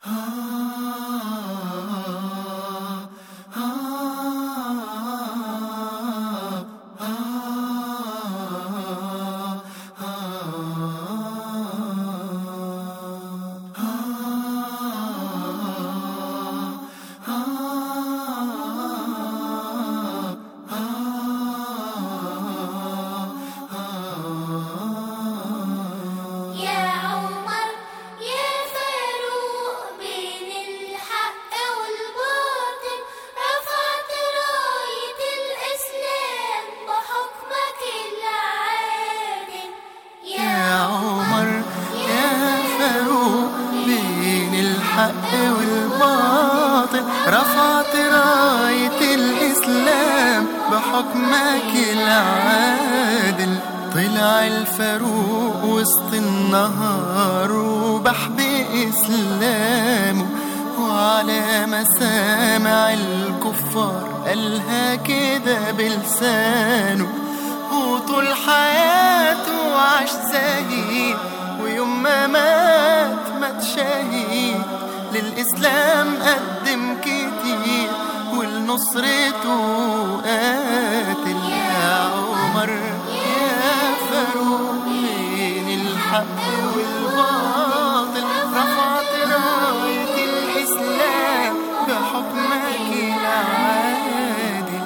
يا عمر يا فاروق بين الحق والباطل رفعت راية الإسلام بحكمك العادل يا عمر يا فاروق بين الحق والباطل رفعت راية الإسلام بحكمك العادل طلع الفاروق وسط النهار وبح بإسلامه وعلى مسامع الكفار قالها كده بلسانه وطول حياته عاش زهيد ويوم ما مات مات شهيد للإسلام قدم كتير ولنصرته قاتل يا عمر يا فاروق بين الحق والباطل رفعت راية الإسلام بحكمك العادل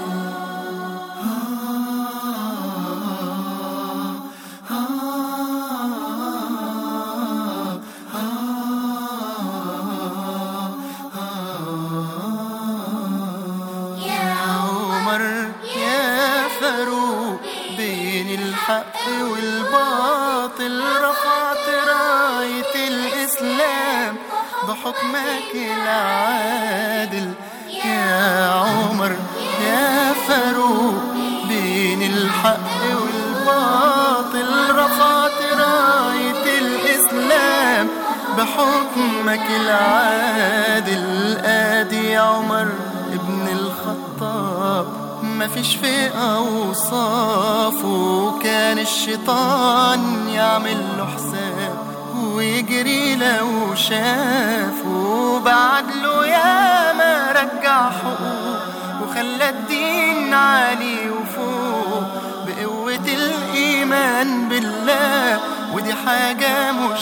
يا عمر يا فاروق بين الحق والباطل رفعت راية الإسلام بحكمك العادل يا عمر يا فاروق بين الحق والباطل رفعت راية الإسلام بحكمك العادل آدي عمر ابن الخطاب ما فيش في أوصافه كان الشيطان يعمل له حساب ويجري لو شافه بعد له يا ما رجع حقوق وخلى الدين عالي وفوق بقوة الإيمان بالله ودي حاجة مش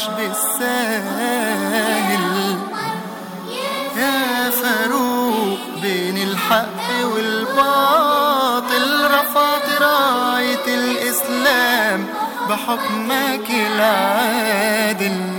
بالساهل يا فاروق بين الحق والباطل رفعت راية الإسلام بحكمك العادل